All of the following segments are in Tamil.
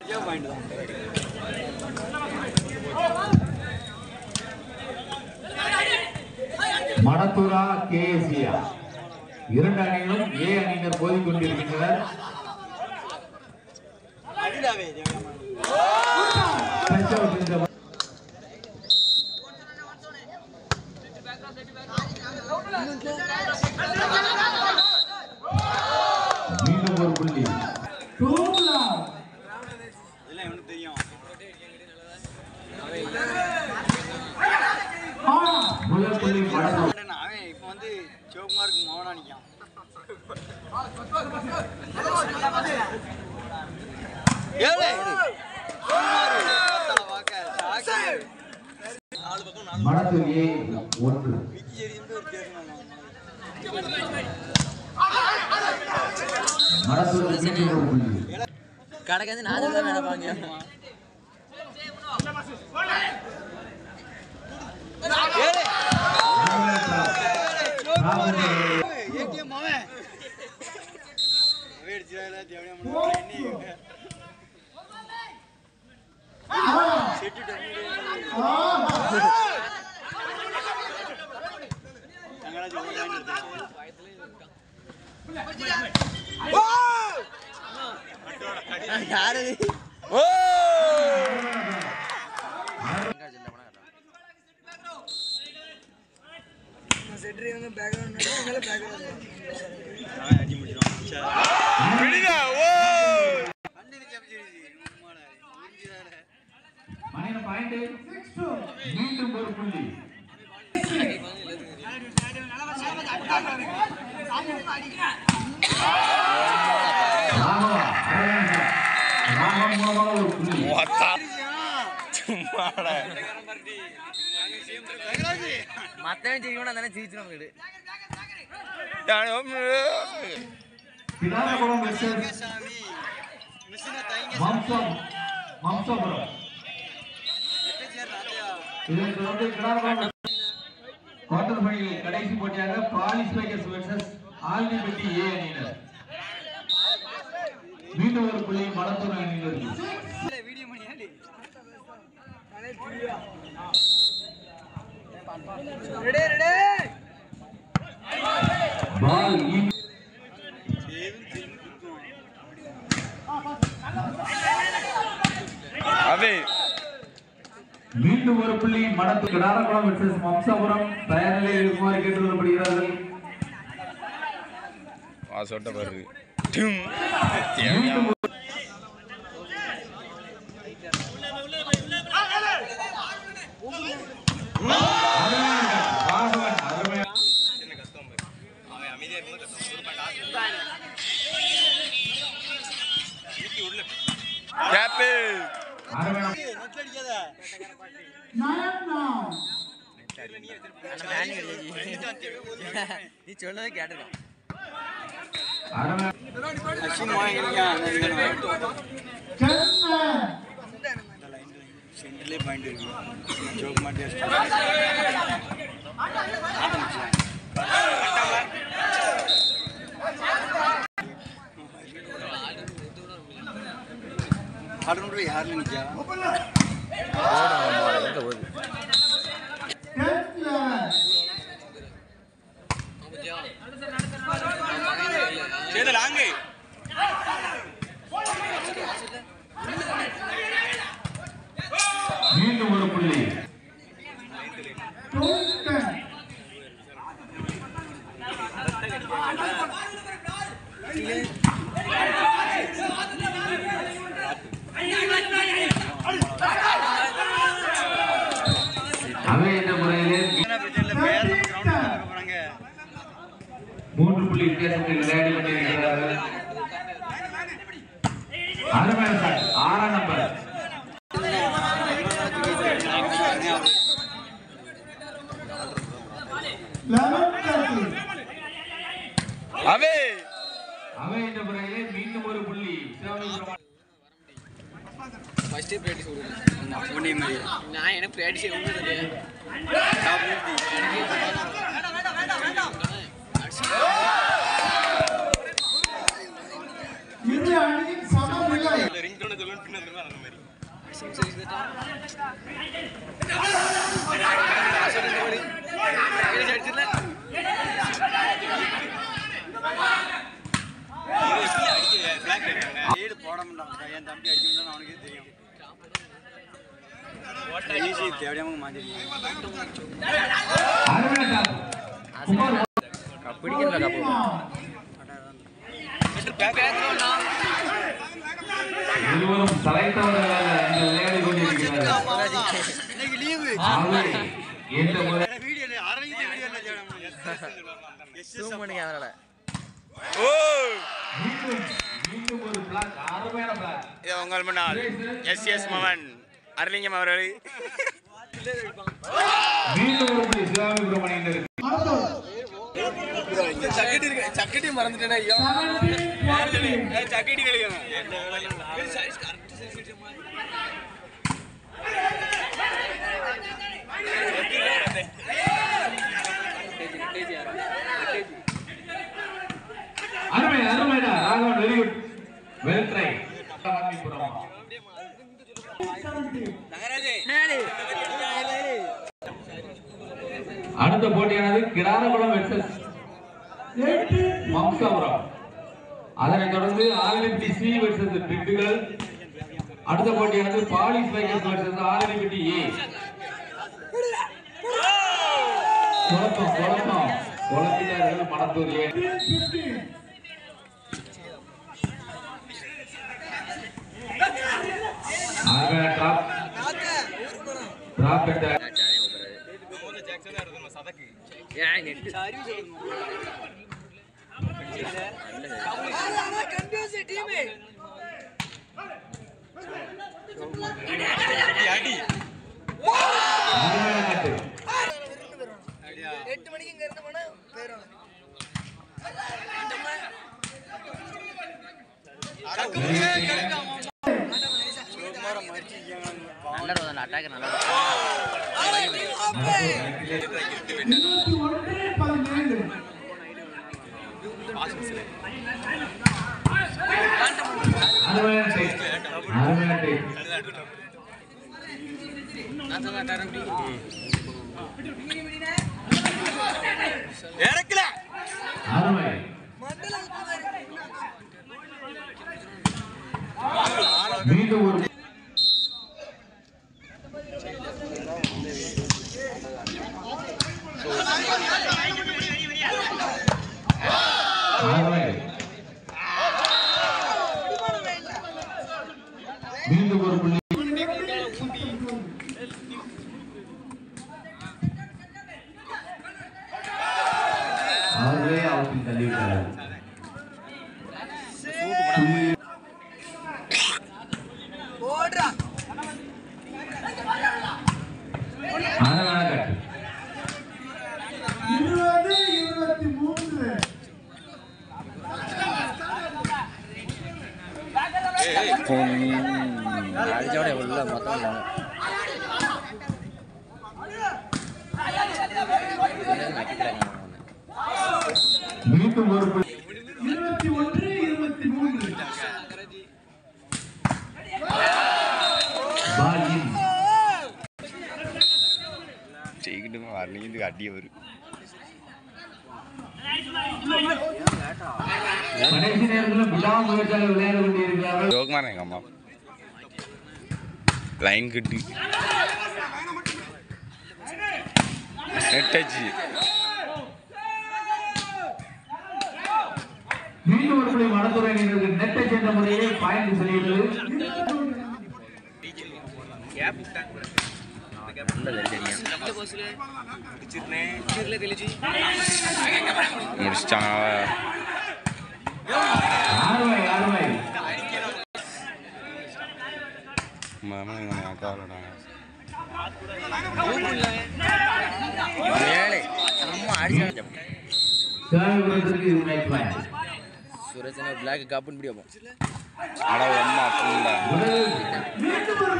மணத்துரா கேஎஸ்சியா இரண்டு அணிகளும் ஏ அணியினர் போதிக் கொண்டிருக்கின்றனர் Touch out in the- மீண்டும் ஒரு புள்ளி முதல் புள்ளி மணத்தூர் அவன் இப்போ வந்து சிவகுமாருக்கு மௌனா நிற்கான் ஏழை சிவகுமாரு, பத்தலை பார்க்க, சாக்கு. மணத்தூர் ஏ ஒன்று விக்கி எறியும்போது ஒரு பேசணும் மணத்தூர் மீண்டும் ஒரு புள்ளி கடைக்கு வந்து நான் தான் வேலை வாங்க ஏழை ராகுல் ஏடிஎம் அவன் அவன் அடிச்சிடாத தேவையான முன்னாடி செட்டு தங்கராஜ் ஒரு line எடுத்தான். யாரு அவன் அடி முடிச்சிடுவான். சரி. அண்ணனுக்கு அமைச்சிருச்சு. உம்மாடா, முடிஞ்சுதானே. மணின பாயிண்ட் மீண்டும் ஒரு புள்ளி ராகவா, அரவிந்தன். ராகவன் மூலமாக ஒரு புள்ளி தங்கராஜ், மத்தவன் ஜெயிக்கணும் தானே ஜெயிச்சு நமக்கு பினாகபுரம் வெர்சஸ் சாமி மிஷினை தைங்க மம்சம் மம்சபுரம் எட்டு சேர் நாத்தையா இதற்கு தொடர்ந்து கிடாரபுரம் குவார்டர் ஃபைனல் கடைசி போட்டியாக பாலிஸ் பேக்கர்ஸ் வெர்சஸ் ஆல்டிபெட்டி ஏ அணியினர் மீண்டும் ஒரு புள்ளி மலத்தூர் அணியினருக்கு வீடியோ மணி ஆடி பால் இன் தேவன் திரும்பி கொடுக்கும் மீண்டும் ஒரு புள்ளி மடத்து கிடாரகுளம் வெர்சஸ் மம்சாபுரம் தயார் நிலையில் இருக்குமாறு கேட்டுக்கொள்ளப்படுகிறார்கள் சொட்ட பாரு மீண்டும் ஒரு- அருமையான ராகவன், அருமையான கேப்பு அருமையான நெட் அடிக்காத நீ சொல்லவே கேட்டுருக்கோம் அருமையான அஸ்வின் வாங்கிருக்கான் சென்டர்லேயே பாயிண்ட் இருக்கு ஜோக் மாட்டே ஆடுற யாருன்னு நிற்கா மீண்டும் ஒரு புள்ளி அவை என்ற முறையிலே போறாங்க மூன்று புள்ளி வித்தியாசத்தில் விளையாடி கொண்டிருக்கிறார்கள் அருமையான shot. ஆறாம் நம்பர் அவே அவை என்ற முறையிலே மீண்டும் ஒரு புள்ளி சிவகங்கை ஃபர்ஸ்ட் ப்ராக்டிஸ் கொடுக்கணும் உன்னை மாதிரி நான் எனக்கு ப்ராக்டிஸ் ஒன்றும் தெரியாது இரு அணியின் சமநிலை வீடு போட மாட்டான் என் தம்பி அடிச்சுட்டான் அவனுக்கே தெரியும் ஈஸி தேவையாம மாஞ்சிருக்கீங்க அருமையான டாப். குமார் பிடிக்கல கப்பு இருவரும் தலைத்தவர்களாக இந்த விளையாடி கொண்டிருக்கிறார்கள் இன்னைக்கு லீவு ஆகவே இந்த முறை வீடியோ அரவிந்த் வீடியோ எஸ் ஜூம் பண்ணிக்க அதனால ஓ மீண்டும் மீண்டும் ஒரு பிளாக் அருமையான பிளாக் இது உங்கள் முன்னால் எஸ் எஸ் மவன் அரலிங்கம் அவர்கள் மீண்டும் ஒரு புள்ளி சிவாமி சுப்பிரமணியன் சக்கட்டி இருக்கு சக்கட்டி மறந்துட்டேனா ஐயோ சக்கடி அருமை அருமைடா Raghavan very good well try அடுத்த போட்டியானது கிடாரகுளம் வெர்சஸ் மம்சாபுரம் அதனைத் தொடர்ந்து ஆலடிப்பட்டி சி வெர்சஸ் திண்டுக்கல் அடுத்த போட்டியானது police bikers versus Aladipatti A குழப்பம் குழப்பம் குழப்பிட்டார்கள் மணத்தூர் ஏ ஆக டாப் டாப் என்ற ஏன் நெட்டு அருமையான நாட்டு எட்டு மணிக்கு இங்க இருந்து போனா போயிடும் நல்லா இருக்கும் அந்த அட்டாக் நல்லா அருமையான டேக் அருமையான டேக் இறக்கல அருமை மீண்டும் ஒரு அருமை மீண்டும் ஒரு புள்ளி அவர்களே அவற்றில் தள்ளிவிட்டார்கள் அழகான கட்டு அடிச்சோட உள்ள மொத்தம் இல்லாம மீண்டும் ஒரு புள்ளி பால் இன். ஜெயிக்கிட்டு வரலீங்க அடிய வரும் கடைசி நேரத்தில் விடாமுயற்சியாக விளையாடி கொண்டிருக்கிறார்கள் ஜோக்குமாரன் எங்க அம்மா லைன் கட்டு நெட்டச்சு மீண்டும் ஒரு புள்ளி மனத்துறை அணியினருக்கு நெட்டை சென்ற முறையிலே பாயிண்ட் செல்கிறது முடிச்சிட்டாங்க அருமை அருமை மாமா எங்க அக்கா விளாடாங்க ஏழை சும்மா அடிச்சு சிவபுரத்திற்கு இது நைட் பாயிண்ட் சுரேஷன் பிளாக் கப்புன்னு பிடி வைப்போம் அட அம்மா அப்படின்டா முதலில்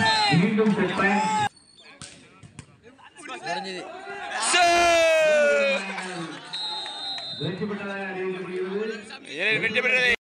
மீண்டும் செட் பாயிண்ட் முடிஞ்சது சே வெற்றி பெற்றதாக அறிவிக்கப்படுகிறது இதில் வெற்றி பெற்றது